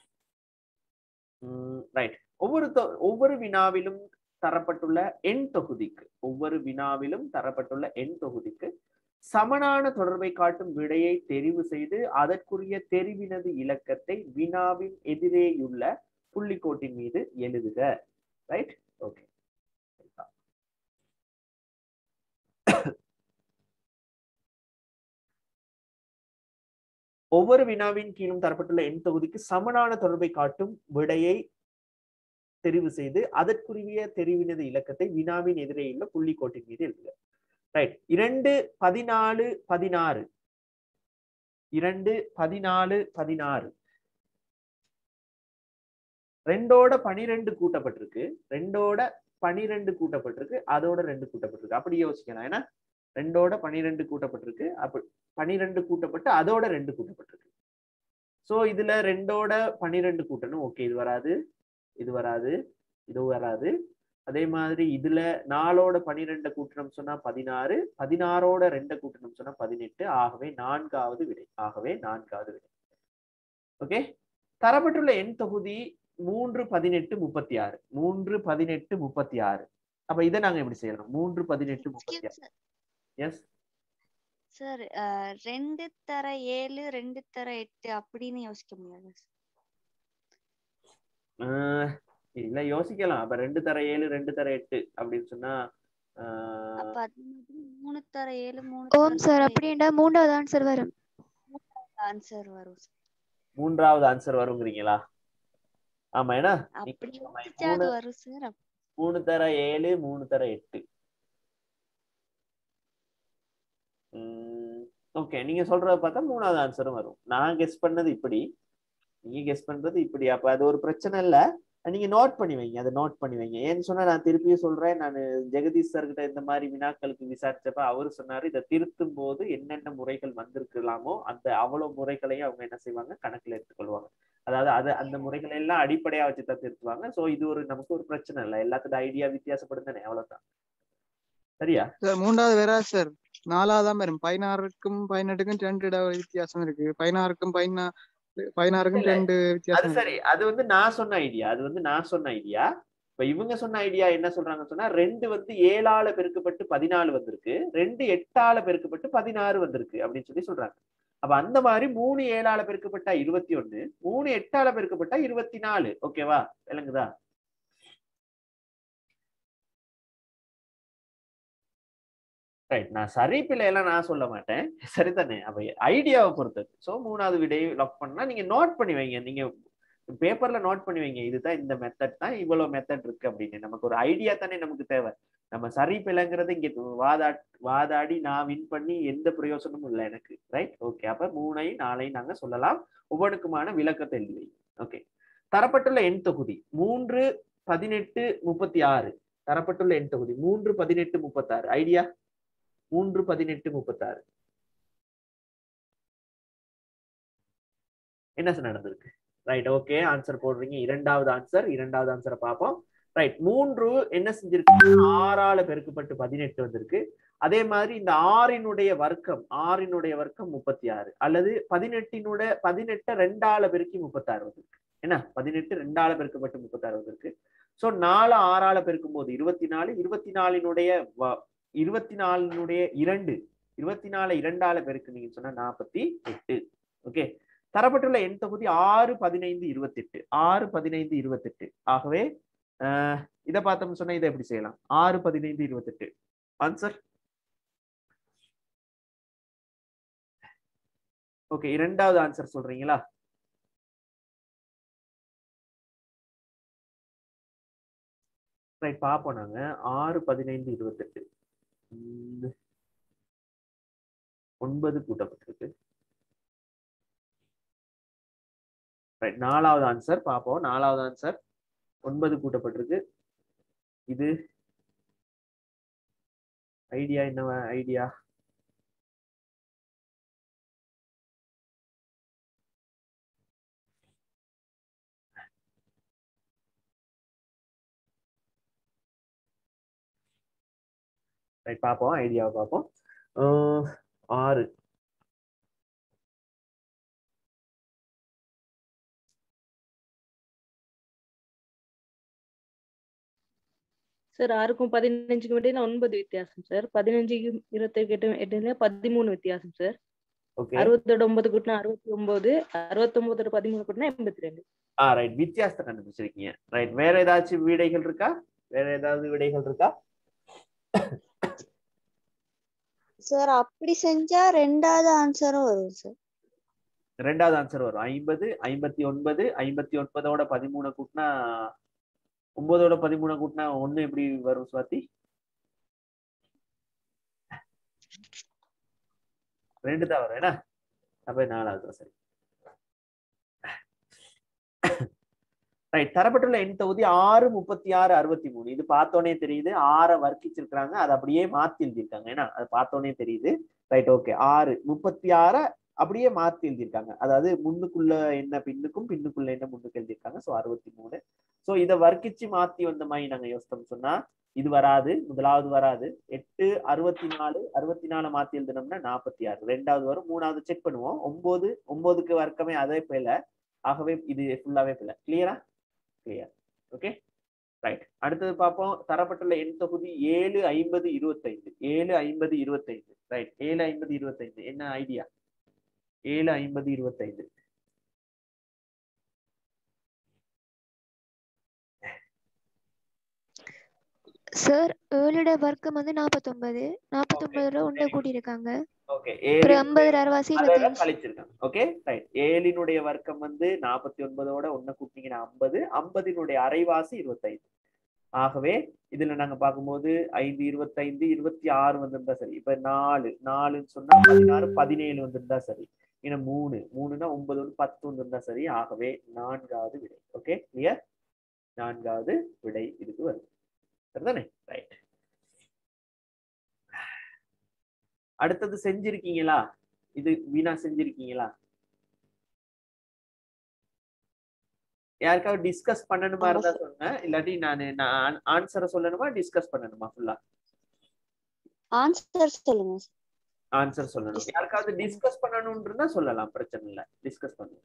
ரைட் ஒவ்வொரு தொ- ஒவ்வொரு வினாவிலும் தரப்பட்டுள்ள எண் தொகுதிக்கு ஒவ்வொரு வினாவிலும் தரப்பட்டுள்ள எண் தொகுதிக்கு சமனான தொடர்பை காட்டும் விடையை தெரிவு செய்து அதற்குரிய தெரிவினது இலக்கத்தை வினாவின் எதிரேயுள்ள புள்ளிக்கோட்டின் மீது எழுதுக ரைட் ஓகே ஒவ்வொரு வினாவின் கீழும் தரப்பட்டுள்ள எண் தொகுதிக்கு சமனான தொடர்பை காட்டும் விடையை தெரிவு செய்து அதற்குரிய தெரிவினது இலக்கத்தை வினாவின் எதிரேயுள்ள புள்ளிக்கோட்டின் மீது எழுதுக ரைட் இரண்டு பதினாலு பதினாறு இரண்டு பதினாலு பதினாறு ரெண்டோட பனிரெண்டு கூட்டப்பட்டிருக்கு ரெண்டோட பனிரெண்டு கூட்டப்பட்டிருக்கு அதோட ரெண்டு கூட்டப்பட்டிருக்கு அப்படி யோசிக்கலாம் ஏன்னா ரெண்டோட பனிரெண்டு கூட்டப்பட்டிருக்கு அப்ப பனிரெண்டு கூட்டப்பட்டு அதோட ரெண்டு கூட்டப்பட்டிருக்கு சோ இதுல ரெண்டோட பனிரெண்டு கூட்டணும் ஓகே இது வராது இது வராது இது வராது அதே மாதிரி இதுல நாலோட பனிரெண்டு கூட்டணும் சொன்னா பதினாறு பதினாறோட ரெண்டு கூட்டணும் சொன்னா பதினெட்டு ஆகவே நான்காவது விடை ஆகவே நான்காவது விடை ஓகே தரப்பட்டுள்ள எண் தொகுதி மூன்று பதினெட்டு முப்பத்தி ஆறு மூன்று பதினெட்டு முப்பத்தி ஆறு அப்ப இதை நாங்க எப்படி செய்யணும் மூன்று பதினெட்டு முப்பத்தி ஆறு எஸ் சார் ரெண்டு தர ஏழு ரெண்டு தர எட்டு அப்படின்னு யோசிக்க முடியாது ஆஹ் இல்ல யோசிக்கலாம் அப்ப ரெண்டு தர ஏழு ரெண்டு தர எட்டு அப்படின்னு சொன்னா ஆஹ் அப்ப அது மாதிரி மூணு தர ஏழு மூணு ஓம் சார் அப்படின்டா மூன்றாவது ஆன்சர் வரும் ஆன்சர் வரும் sir. மூன்றாவது ஆன்சர் வருங்கிறீங்களா ஆமா ஏன்னா அப்படி நீங்க யோசிச்சா அது மூணு வரும் சார் மூணு தர ஏழு மூணு தர எட்டு ஓகே நீங்க சொல்றத பார்த்தா மூணாவது ஆன்சரும் வரும் நான் கெஸ் பண்ணது இப்படி நீங்க கெஸ் பண்றது இப்படி அப்ப அது ஒரு பிரச்சனை இல்ல நீங்க நோட் பண்ணி வைங்க அதை நோட் பண்ணி வைங்க ஏன்னு சொன்னா நான் திருப்பியும் சொல்றேன் நான் ஜெகதீஷ் சார் கிட்ட இந்த மாதிரி வினாக்களுக்கு விசாரிச்சப்ப அவரு சொன்னாரு இதை திருத்தும் போது என்னென்ன முறைகள் வந்திருக்கலாமோ அந்த அவ்வளவு முறைகளையும் அவங்க என்ன செய்வாங்க கணக்குல எடுத்துக்கொள்வாங்க அதாவது அது அந்த முறைகளை எல்லாம் அடிப்படையா வச்சு தான் திருத்துவாங்க சோ இது ஒரு நமக்கு ஒரு பிரச்சனை இல்லை எல்லாத்தோட ஐடியா வித்தியாசப்படும் தானே அவ்வளவுதான் சரியா சார் மூன்றாவது வேற சார் நாலாவதான் வரும் பதினாறுக்கும் பதினெட்டுக்கும் ரெண்டு இட வித்தியாசம் இருக்கு பதினாறுக்கும் பதினா பதினாறுக்கும் இல்ல, ரெண்டு அது வித்தியாசம் இருக்கு சரி அது வந்து நான் சொன்ன ஐடியா அது வந்து நான் சொன்ன ஐடியா இப்ப இவங்க சொன்ன ஐடியா என்ன சொல்றாங்கன்னு சொன்னா ரெண்டு வந்து ஏழால பெருக்கப்பட்டு பதினாலு வந்திருக்கு ரெண்டு எட்டால பெருக்கப்பட்டு பதினாறு வந்திருக்கு அப்படின்னு சொல்லி சொல்றாங்க அப்ப அந்த மாதிரி மூணு ஏழால பெருக்கப்பட்டா இருபத்தி ஒண்ணு மூணு எட்டால பெருக்கப்பட்டா இருபத்தி நாலு ஓகேவா விளங்குதா ரைட் நான் சரி பிள்ளை எல்லாம் நான் சொல்ல மாட்டேன் சரிதானே அப்ப ஐடியாவை பொறுத்தது சோ மூணாவது விடையை லாக் பண்ணா நீங்க நோட் பண்ணி வைங்க நீங்க பேப்பர்ல நோட் பண்ணி வைங்க இதுதான் இந்த மெத்தட் தான் இவ்வளவு மெத்தட் இருக்கு அப்படின்னு நமக்கு ஒரு ஐடியா தானே நமக்கு தேவை நம்ம சரி பிள்ளைங்கிறது இங்க வாதா வாதாடி நான் வின் பண்ணி எந்த பிரயோசனமும் இல்லை எனக்கு ரைட் ஓகே அப்ப மூணையும் நாளையும் நாங்க சொல்லலாம் ஒவ்வொன்றுக்குமான விளக்கத்தை எழுதி வைங்க ஓகே தரப்பட்டுள்ள எண் தொகுதி மூன்று பதினெட்டு முப்பத்தி ஆறு தரப்பட்டுள்ள எண் தொகுதி மூன்று பதினெட்டு முப்பத்தாறு ஐடியா மூன்று பதினெட்டு முப்பத்தாறு என்ன சார் நடந்திருக்கு ரைட் ஓகே ஆன்சர் போடுறீங்க இரண்டாவது ஆன்சர் இரண்டாவது ஆன்சரை பார்ப்போம் ரைட் மூன்று என்ன செஞ்சிருக்கு ஆறால பெருக்கப்பட்டு பதினெட்டு வந்திருக்கு அதே மாதிரி இந்த ஆறினுடைய வர்க்கம் ஆறினுடைய வர்க்கம் முப்பத்தி ஆறு அல்லது பதினெட்டினுடைய பதினெட்டை ரெண்டால பெருக்கி முப்பத்தாறு வந்திருக்கு என்ன பதினெட்டு ரெண்டால பெருக்கப்பட்டு முப்பத்தாறு வந்திருக்கு சோ நாலு ஆறால பெருக்கும் போது இருபத்தி நாலு இருபத்தி நாலினுடைய வ- இருபத்தி நாலினுடைய இரண்டு இருபத்தி நாலு இரண்டால பெருக்குனீங்கன்னு சொன்னா நாற்பத்தி எட்டு ஓகே தரப்பட்டுள்ள எண் தொகுதி ஆறு பதினைந்து இருபத்தெட்டு ஆறு பதினைந்து இருபத்தெட்டு ஆகவே ஆஹ் இதை பார்த்தோம்னு சொன்னா இதை எப்படி செய்யலாம் ஆறு பதினைந்து இருபத்தெட்டு ஆன்சர் ஓகே இரண்டாவது ஆன்சர் சொல்றீங்களா ரைட் பார்ப்போம் நாங்க ஆறு பதினைந்து இருபத்தெட்டு உம், ஒன்பது கூட்டப்பட்டிருக்கு ரைட் நாலாவது ஆன்சர் பார்ப்போம் நாலாவது ஆன்சர் ஒன்பது கூட்டப்பட்டிருக்கு இது ஐடியா என்ன ஐடியா ரைட் பார்ப்போம் ஐடியாவை பார்ப்போம் அஹ், ஆறு சார் ஆறுக்கும் பதினஞ்சுக்கும் இடையில ஒன்பது வித்தியாசம் சார் பதினஞ்சுக்கு இருபத்தி எட்டு இடையில பதிமூணு வித்தியாசம் சார் ஓகே அறுபத்தோட ஒன்பது கூட்டினா அறுபத்தி ஒன்பது அறுபத்தி ஒன்பதோட பதிமூணு கூட்டினா எண்பத்தி ரெண்டு ஆ ரைட் வித்தியாசத்தை கண்டுபிடிச்சிருக்கீங்க ரைட் வேற ஏதாச்சும் விடைகள் இருக்கா வேற ஏதாவது விடைகள் இருக்கா சார் அப்படி செஞ்சா ரெண்டாவது ஆன்சரும் வரும் சார் ரெண்டாவது ஆன்சர் வரும் ஐம்பது ஐம்பத்தி ஒன்பது ஐம்பத்தி ஒன்பதோட பதிமூணு கூட்டினா ஒன்பதோட பதிமூணு கூட்டினா ஒண்ணு எப்படி வரும் சுவாதி ரெண்டு தான் வரும் என்ன அப்ப நாலாவது தான் சரி ரைட் தரப்பட்டுள்ள எண் தொகுதி ஆறு முப்பத்தி ஆறு அறுபத்தி மூணு இது பார்த்தோன்னே தெரியுது ஆறை வர்க்கிச்சிருக்கிறாங்க அதை அப்படியே மாத்தி எழுதியிருக்காங்க ஏன்னா அது பார்த்தோன்னே தெரியுது ரைட் ஓகே ஆறு முப்பத்தி ஆறை அப்படியே மாத்தி எழுதியிருக்காங்க அதாவது முன்னுக்குள்ள என்ன பின்னுக்கும் பின்னுக்குள்ள என்ன முன்னுக்கு எழுதியிருக்காங்க ஸோ அறுபத்தி மூணு ஸோ இதை வர்க்கிச்சு மாத்தி வந்த மாதிரி நாங்க யோசித்தோம் சொன்னா இது வராது முதலாவது வராது எட்டு அறுபத்தி நாலு அறுபத்தி நாலு மாத்தி எழுதினோம்னா நாற்பத்தி ஆறு ரெண்டாவது வரும் மூணாவது செக் பண்ணுவோம் ஒன்பது ஒன்பதுக்கு வர்க்கமே அதே பிழை ஆகவே இது ஃபுல்லாவே பிழை கிளியரா கிளியர் ஓகே ரைட் அடுத்தது பார்ப்போம் தரப்பட்டுள்ள எண் தொகுதி ஏழு ஐம்பது இருபத்தைந்து ஏழு ஐம்பது இருபத்தைந்து ரைட் ஏழு ஐம்பது இருபத்தைந்து என்ன ஐடியா ஏழு ஐம்பது இருபத்தைந்து சார் ஏழோட வர்க்கம் வந்து நாற்பத்தொன்பது நாற்பத்தொன்பதுல ஒன்றை கூட்டியிருக்காங்க ஓகே ஒரு ஏழு ஐம்பது அரைவாசி அதோட இருபத்தஞ்சு கழிச்சிருக்காங்க ஓகே ரைட் ஏழினுடைய வர்க்கம் வந்து நாற்பத்தி ஒன்பதோட ஒண்ணு கூட்டிங்கன்னா ஐம்பது ஐம்பதினுடைய அரைவாசி இருபத்தைந்து ஆகவே இதுல நாங்க பார்க்கும்போது ஐந்து இருபத்தைந்து இருபத்தி ஆறு வந்திருந்தா சரி இப்ப நாலு நாலுன்னு சொன்னா பதினாறு பதினேழு வந்திருந்தா சரி ஏன்னா மூணு மூணுனா ஒன்பது ஒன்று பத்து வந்திருந்தா சரி ஆகவே நான்காவது விடை ஓகே கிளியர் நான்காவது விடை இதுக்கு வருது சரிதானே ரைட் அடுத்தது செஞ்சிருக்கீங்களா இது வீணா செஞ்சிருக்கீங்களா யாருக்காவது டிஸ்கஸ் பண்ணணுமா ஆமா இருந்தா sir. சொல்லுங்க இல்லாட்டி நான் நான் ஆன்சரை சொல்லணுமா டிஸ்கஸ் பண்ணணுமா ஃபுல்லா ஆன்சர் சொல்லுங்க sir. ஆன்சர் சொல்லணும் யாருக்காவது டிஸ்கஸ் பண்ணணும்னு இருந்தா சொல்லலாம் பிரச்சனை இல்ல டிஸ்கஸ் பண்ணுங்க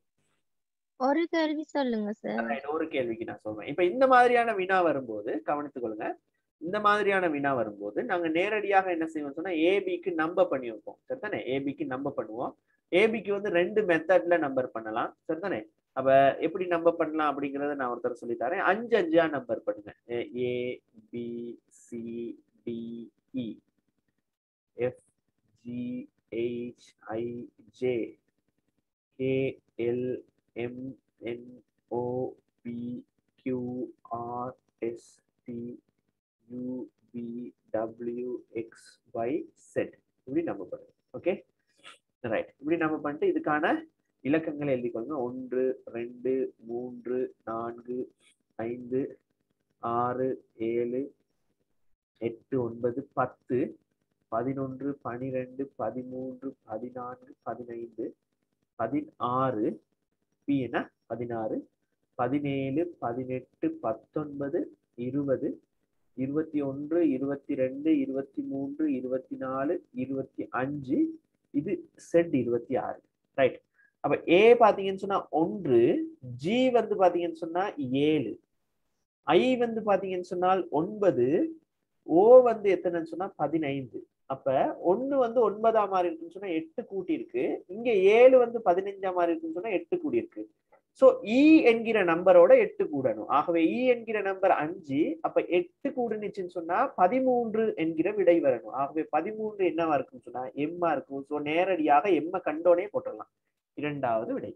ஒரு கேள்வி சொல்லுங்க சார் Right, ஒரு கேள்விக்கு நான் சொல்றேன் இப்ப இந்த மாதிரியான வினா வரும்போது கவனித்துக் கொள்ளுங்க இந்த மாதிரியான வினா வரும்போது நாங்க நேரடியாக என்ன செய்வோம் சொன்னா ஏபிக்கு நம்ப பண்ணி வைப்போம் சரிதானே ஏபிக்கு நம்ப பண்ணுவோம் ஏபிக்கு வந்து ரெண்டு மெத்தட்ல நம்பர் பண்ணலாம் சரிதானே அப்ப எப்படி நம்பர் பண்ணலாம் அப்படிங்கறத நான் ஒருத்தர் சொல்லி தரேன் அஞ்சு அஞ்சா நம்பர் பண்ணுங்க A B C D E F G H I J K L M N O P Q R S T U V W X Y Z இப்படி நம்ம பண்ணுங்க ஓகே ரைட் இப்படி நம்ம பண்ணிட்டு இதுக்கான இலக்கங்களை எழுதிக்கொள்ளுங்க ஒன்று ரெண்டு மூன்று நான்கு ஐந்து ஆறு ஏழு எட்டு ஒன்பது பத்து பதினொன்று பனிரெண்டு பதிமூன்று பதினான்கு பதினைந்து பதினாறு பி என்ன பதினாறு பதினேழு பதினெட்டு பத்தொன்பது இருபது இருபத்தி ஒன்று இருபத்தி ரெண்டு இருபத்தி மூன்று இருபத்தி நாலு இருபத்தி அஞ்சு இது செட் இருபத்தி ஆறு ரைட் அப்ப ஏ பாத்தீங்கன்னு சொன்னா ஒன்று ஜி வந்து பாத்தீங்கன்னு சொன்னா ஏழு ஐ வந்து பாத்தீங்கன்னு சொன்னால் ஒன்பது ஓ வந்து எத்தனைன்னு சொன்னா பதினைந்து அப்ப ஒண்ணு வந்து ஒன்பதாம் மாதிரி இருக்குன்னு சொன்னா எட்டு கூட்டி இருக்கு இங்க ஏழு வந்து பதினைஞ்சாம் மாதிரி இருக்குன்னு சொன்னா எட்டு கூடி இருக்கு சோ இ என்கிற நம்பரோட எட்டு கூடணும் ஆகவே இ என்கிற நம்பர் அஞ்சு அப்ப எட்டு கூடுனுச்சுன்னு சொன்னா பதிமூன்று என்கிற விடை வரணும் ஆகவே பதிமூன்று என்னவா இருக்குன்னு சொன்னா எம்மா இருக்கும் சோ நேரடியாக எம்ம கண்டோனே போட்டுடலாம் இரண்டாவது விடை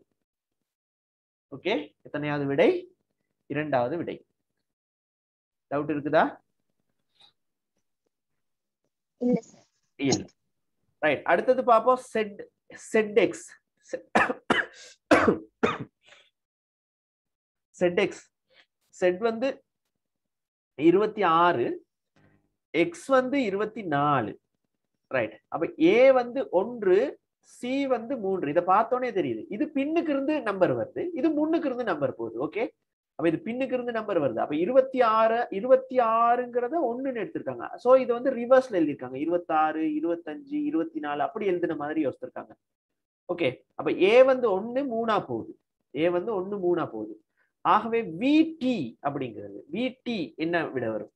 ஓகே எத்தனையாவது விடை இரண்டாவது விடை டவுட் இருக்குதா இல்ல சார் இல்ல ரைட் அடுத்தது பார்ப்போம் Z Z X Z X Z வந்து இருபத்தி ஆறு எக்ஸ் வந்து இருபத்தி நாலு ரைட் அப்ப ஏ வந்து ஒன்று சி வந்து மூன்று இதை பார்த்தோன்னே தெரியுது இது பின்னுக்கு இருந்து நம்பர் வருது இது முன்னுக்கு இருந்து நம்பர் போகுது ஓகே அப்ப இது பின்னுக்கு இருந்து நம்பர் வருது அப்ப இருபத்தி ஆறு இருபத்தி ஆறுங்கிறத ஒண்ணுன்னு எடுத்திருக்காங்க சோ இது வந்து ரிவர்ஸ்ல எழுதியிருக்காங்க இருபத்தாறு இருபத்தஞ்சு இருபத்தி நாலு அப்படி எழுதின மாதிரி யோசிச்சிருக்காங்க ஓகே அப்ப ஏ வந்து ஒண்ணு மூணா போகுது ஏ வந்து ஒண்ணு மூணா போகுது ஆகவே விடி அப்படிங்கிறது விடி என்ன விட வரும்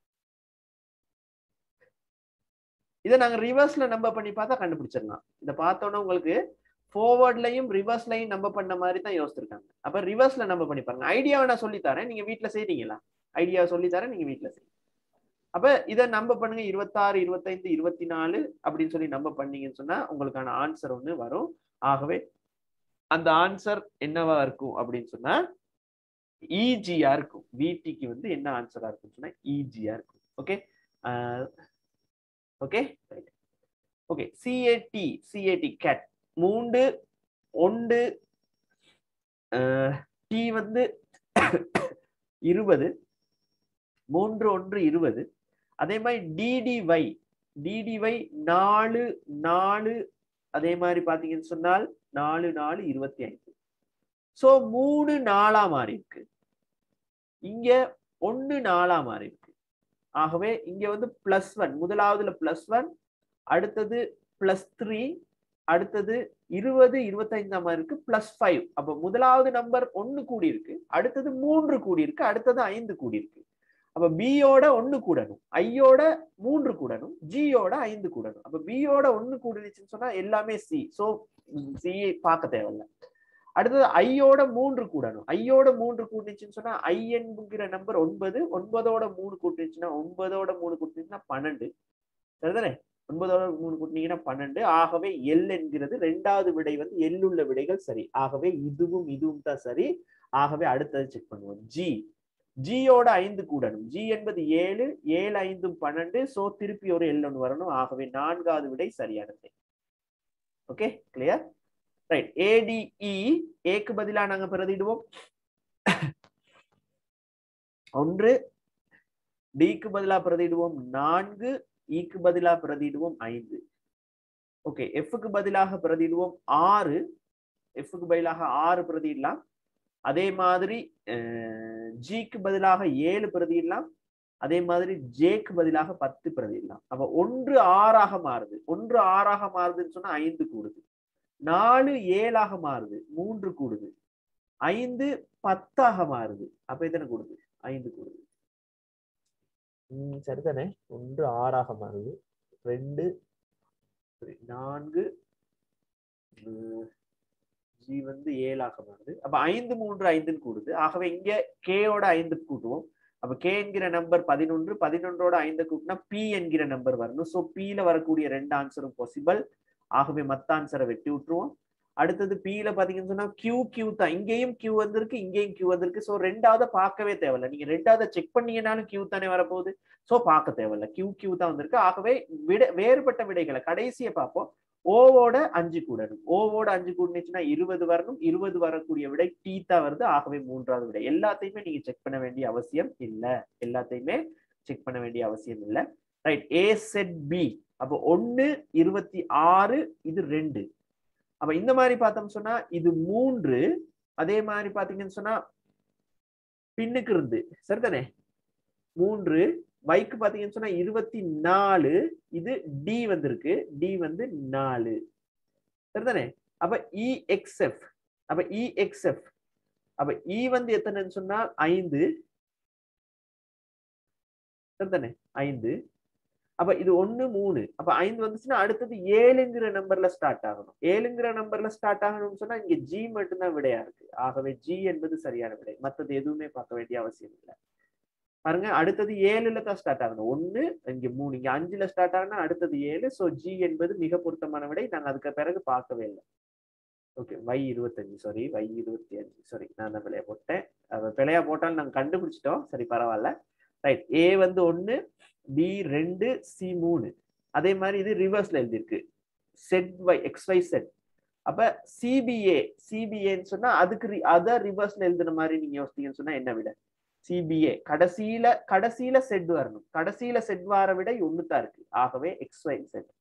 இதை நாங்க ரிவர்ஸ்ல நம்ப பண்ணி பார்த்தா கண்டுபிடிச்சிடலாம் இதை பார்த்தோன்னா உங்களுக்கு ஃபார்வர்ட்லையும் ரிவர்ஸ்லையும் நம்ப பண்ண மாதிரி தான் யோசிச்சிருக்காங்க அப்ப ரிவர்ஸ்ல நம்ப பண்ணி பாருங்க ஐடியாவை நான் சொல்லி தரேன் நீங்க வீட்டுல செய்றீங்களா ஐடியாவை சொல்லி தரேன் நீங்க வீட்டுல செய்யுங்க அப்ப இதை நம்ப பண்ணுங்க இருபத்தாறு இருபத்தைந்து இருபத்தி நாலு அப்படின்னு சொல்லி நம்ப பண்ணீங்கன்னு சொன்னா உங்களுக்கான ஆன்சர் ஒண்ணு வரும் ஆகவே அந்த ஆன்சர் என்னவா இருக்கும் அப்படின்னு சொன்னா ஈஜியா இருக்கும் விடிக்கு வந்து என்ன ஆன்சரா இருக்கும்னு சொன்னா ஈஜியா இருக்கும் okay okay right okay C A T C A T cat மூன்று ஒன்று டி வந்து இருபது மூன்று ஒன்று இருபது அதே மாதிரி டிடிவை டிடிவை நாலு நாலு அதே மாதிரி பாத்தீங்கன்னு சொன்னால் நாலு நாலு இருபத்தி ஐந்து சோ மூணு நாலா மாறி இருக்கு இங்க ஒன்னு நாலா மாறி இருக்கு ஆகவே இங்க வந்து பிளஸ் ஒன் முதலாவதுல பிளஸ் ஒன் அடுத்தது பிளஸ் த்ரீ அடுத்தது இருபது இருபத்தைந்தாம் இருக்கு பிளஸ் ஃபைவ் அப்ப முதலாவது நம்பர் ஒன்னு கூடி இருக்கு அடுத்தது மூன்று கூடி இருக்கு அடுத்தது ஐந்து கூடி இருக்கு அப்ப பியோட ஒன்னு கூடணும் ஐயோட மூன்று கூடணும் ஜியோட ஐந்து கூடணும் அப்ப பியோட ஒன்னு கூடினுச்சுன்னு சொன்னா எல்லாமே சி சோ சி பார்க்க தேவையில்ல அடுத்தது ஐயோட மூன்று கூடணும் ஐயோட மூன்று கூட்டிச்சுன்னு சொன்னா ஐ என்கிற நம்பர் ஒன்பது ஒன்பதோட மூணு கூட்டிச்சுன்னா ஒன்பதோட மூணு கூட்டிச்சுன்னா பன்னெண்டு சரிதானே ஒன்பதோட மூணு கூட்டினீங்கன்னா பன்னெண்டு ஆகவே எல் என்கிறது ரெண்டாவது விடை வந்து எல் உள்ள விடைகள் சரி ஆகவே இதுவும் இதுவும் தான் சரி ஆகவே அடுத்தது செக் பண்ணுவோம் ஜி ஜியோட ஐந்து கூடணும் ஜி என்பது ஏழு ஏழு ஐந்தும் பன்னெண்டு சோ திருப்பி ஒரு எல் ஒன்று வரணும் ஆகவே நான்காவது விடை சரியானது ஓகே கிளியர் ரைட் ஏடிஇ ஏக்கு பதிலா நாங்க பிரதிடுவோம் ஒன்று டிக்கு பதிலா பிரதிடுவோம் நான்கு இக்கு பதிலா பிரதிடுவோம் ஐந்து ஓகே எஃப்க்கு பதிலாக பிரதிடுவோம் ஆறு எஃப்க்கு பதிலாக ஆறு பிரதிடலாம் அதே மாதிரி ஜிக்கு பதிலாக ஏழு பிரதிடலாம் அதே மாதிரி ஜேக்கு பதிலாக பத்து பிரதிடலாம் அப்ப ஒன்று ஆறாக மாறுது ஒன்று ஆறாக மாறுதுன்னு சொன்னா ஐந்து கூடுது நாலு ஏழாக மாறுது மூன்று கூடுது ஐந்து பத்தாக மாறுது அப்ப எத்தனை கூடுது ஐந்து கூடுது உம் சரிதானே ஒன்று ஆறாக மாறுது ரெண்டு நான்கு ஜி வந்து ஏழாக மாறுது அப்ப ஐந்து மூன்று ஐந்துன்னு கூடுது ஆகவே இங்க கேயோட ஐந்து கூட்டுவோம் அப்ப கே என்கிற நம்பர் பதினொன்று பதினொன்றோட ஐந்து கூட்டினா பி என்கிற நம்பர் வரணும் ஸோ பியில வரக்கூடிய ரெண்டு ஆன்சரும் பாசிபிள் ஆகவே மத்த ஆன்சரை வெட்டி விட்டுருவோம் அடுத்தது பியில பாத்தீங்கன்னு சொன்னா கியூ கியூ தான் இங்கேயும் கியூ வந்திருக்கு இங்கேயும் கியூ வந்திருக்கு ஸோ ரெண்டாவது பார்க்கவே தேவையில்ல நீங்க ரெண்டாவது செக் பண்ணீங்கனாலும் கியூ தானே வரப்போகுது ஸோ பார்க்க தேவையில்ல கியூ கியூ தான் வந்திருக்கு ஆகவே விட வேறுபட்ட விடைகளை கடைசியை பார்ப்போம் ஓவோட அஞ்சு கூடணும் ஓவோட அஞ்சு கூடனுச்சுன்னா இருபது வரணும் இருபது வரக்கூடிய விடை டீ தான் வருது ஆகவே மூன்றாவது விடை எல்லாத்தையுமே நீங்க செக் பண்ண வேண்டிய அவசியம் இல்லை எல்லாத்தையுமே செக் பண்ண வேண்டிய அவசியம் இல்லை ரைட் ஏ செட் பி அப்போ ஒன்னு இருபத்தி ஆறு இது ரெண்டு அப்ப இந்த மாதிரி பார்த்தோம் சொன்னா இது மூன்று அதே மாதிரி பாத்தீங்கன்னு சொன்னா பின்னுக்கு இருந்து சரிதானே மூன்று வைக்கு பாத்தீங்கன்னு சொன்னா இருபத்தி நாலு இது டி வந்திருக்கு டி வந்து நாலு சரிதானே அப்ப இஎக்ஸ்எஃப் அப்ப இஎக்ஸ்எஃப் அப்ப இ வந்து எத்தனைன்னு சொன்னா ஐந்து சரிதானே ஐந்து அப்ப இது ஒண்ணு மூணு அப்ப ஐந்து வந்துச்சுன்னா அடுத்தது ஏழுங்கிற நம்பர்ல ஸ்டார்ட் ஆகணும் ஏழுங்கிற நம்பர்ல ஸ்டார்ட் ஆகணும்னு சொன்னா இங்க ஜி மட்டும்தான் விடையா இருக்கு ஆகவே ஜி என்பது சரியான விடை மத்தது எதுவுமே பார்க்க வேண்டிய அவசியம் இல்லை பாருங்க அடுத்தது ஏழுல தான் ஸ்டார்ட் ஆகணும் ஒன்னு இங்க மூணு இங்க அஞ்சுல ஸ்டார்ட் ஆகுனா அடுத்தது ஏழு சோ ஜி என்பது மிக பொருத்தமான விடை நாங்க அதுக்கு பிறகு பார்க்கவே இல்லை ஓகே வை இருபத்தஞ்சு சாரி வை இருபத்தி அஞ்சு சாரி நான் தான் பிழையா போட்டேன் பிழையா போட்டாலும் நாங்க கண்டுபிடிச்சிட்டோம் சரி பரவாயில்ல ரைட் ஏ வந்து ஒன்னு பி ரெண்டு சி மூணு அதே மாதிரி இது ரிவர்ஸ்ல எழுதியிருக்கு Z Y X Y Z அப்ப சிபிஏ சிபிஏன்னு சொன்னா அதுக்கு அதை ரிவர்ஸ்ல எழுதுன மாதிரி நீங்க யோசித்தீங்கன்னு சொன்னா என்ன விட சிபிஏ கடைசியில கடைசியில செட் வரணும் கடைசியில செட் வார விட ஒண்ணுதான் இருக்கு ஆகவே எக்ஸ் ஒய் செட்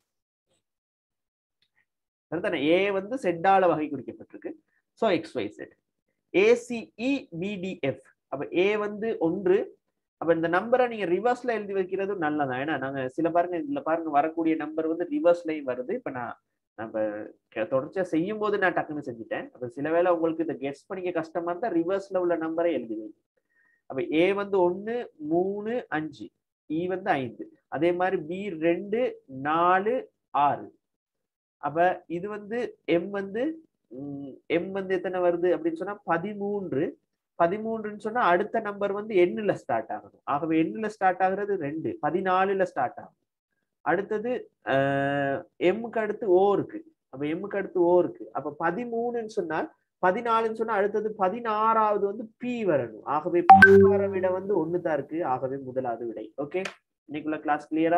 சரிதானே ஏ வந்து செட்டால வகை குறிக்கப்பட்டிருக்கு so X Y Z A C E P D F அப்ப ஏ வந்து ஒன்று அப்ப இந்த நம்பரை நீங்க ரிவர்ஸ்ல எழுதி வைக்கிறது நல்லதான் ஏன்னா நாங்க சில பாருங்க இதுல பாருங்க வரக்கூடிய நம்பர் வந்து ரிவர்ஸ்லயும் வருது இப்ப நான் நம்ம க- தொடர்ச்சியா செய்யும் போது நான் டக்குன்னு செஞ்சுட்டேன் அப்ப சில வேளை உங்களுக்கு இதை கெஸ் பண்ணிக்க கஷ்டமா இருந்தா ரிவர்ஸ்ல உள்ள நம்பரை எழுதி வைங்க அப்ப ஏ வந்து ஒன்னு மூணு அஞ்சு இ வந்து ஐந்து அதே மாதிரி பி ரெண்டு நாலு ஆறு அப்ப இது வந்து எம் வந்து எம் வந்து எத்தனை வருது அப்படின்னு சொன்னா பதிமூன்று பதிமூன்றுன்னு சொன்னா அடுத்த நம்பர் வந்து எண்ணுல ஸ்டார்ட் ஆகணும் ஆகவே எண்ணுல ஸ்டார்ட் ஆகுறது ரெண்டு பதினாலுல ஸ்டார்ட் ஆகும் அடுத்தது எம்முக்கு அடுத்து ஓ இருக்கு அப்ப எம்முக்கு அடுத்து ஓ இருக்கு அப்ப பதிமூணுன்னு சொன்னால் பதினாலுன்னு சொன்னா அடுத்தது பதினாறாவது வந்து பி வரணும் ஆகவே பதினாறை விட வந்து ஒண்ணுதான் இருக்கு ஆகவே முதலாவது விடை ஓகே இன்னைக்குள்ள கிளாஸ் கிளியரா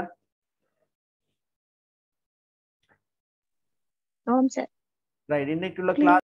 ஆமாம் சார் ரைட் இன்னைக்குள்ள கிளாஸ்